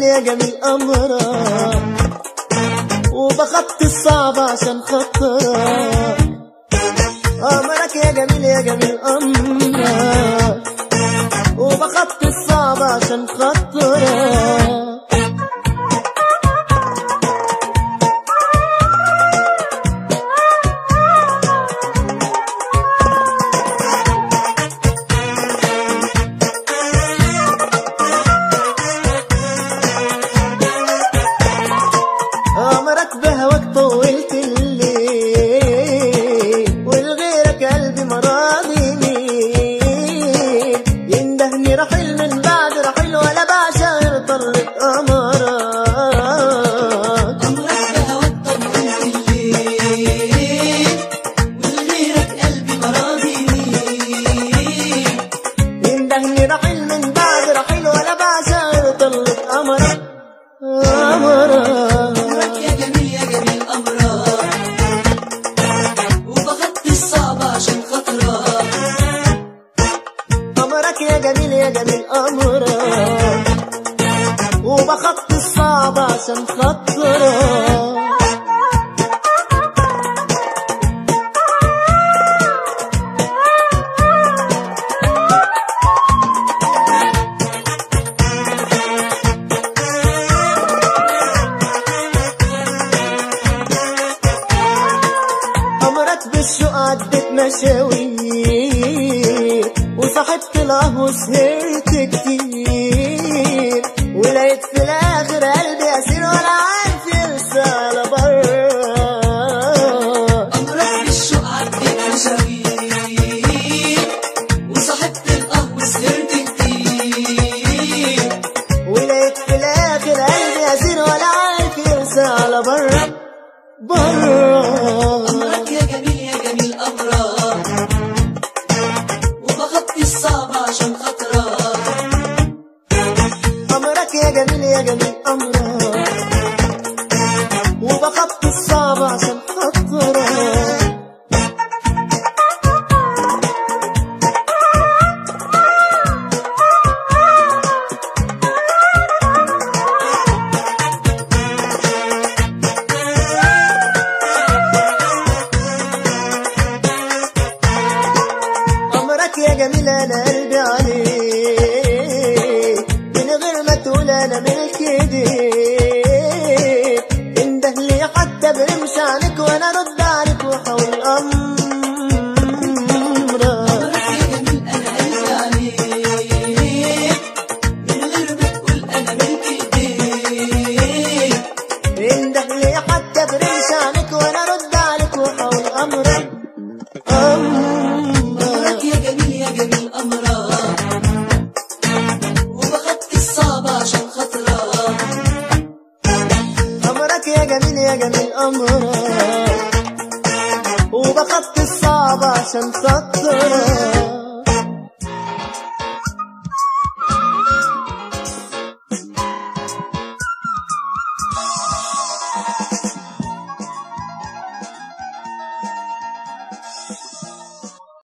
يا جميل أمرك وبخطي الصعب عشان خاطرك أمرك يا جميل يا جميل أمرك وبخطي الصعب عشان خاطرك أمرك بهواك طولت الليل ولغيرك قلبي مراضي مين يندهني رحيل من بعد رحيل ولا بعشق طلت أمرك أمرك بهواك طولت الليل ولغيرك قلبي مراضي يندهني رحيل من بعد رحيل ولا بعشق طلت أمرك أمرك أمرك يا جميل يا جميل أمرك وبغطي الصعب عشان خاطرك أمرك يا جميل يا جميل أمرك وبخطي الصعب عشان خاطرك أمرك بالشوق عدت مشاوير وصاحبت القهوة وسهرت كتير ولقيت في الآخر قلبي أسير ولا عارف يرسى على بر أمرك بالشوق عدت مشاوير وصاحبت القهوة سهرت كتير ولقيت في الآخر قلبي أسير ولا عارف يرسى على بر بر أمرك يا جميل يا جميل أمرك وبغطي الصعب عشان خاطرك أمرك يا جميل يا جميل أمرك وبخطي الصعب عشان خاطرك أمرك يا جميل أنا قلبي عليك من غير ما تقول أنا ملك ايديك انده لي حتى برمش عليك وأنا أرد عليك وأحاول أمرك أمرك يا جميل أنا قلبي عليك من غير ما تقول أنا ملك إيديك انده لي حتى برمش عليك وأنا أرد عليك وأحاول أمرك أمرك أمرك يا جميل يا جميل أمرك وبغطي الصعب عشان خاطرك أمرك يا جميل يا جميل أمرك وبخطي الصعب عشان خاطرك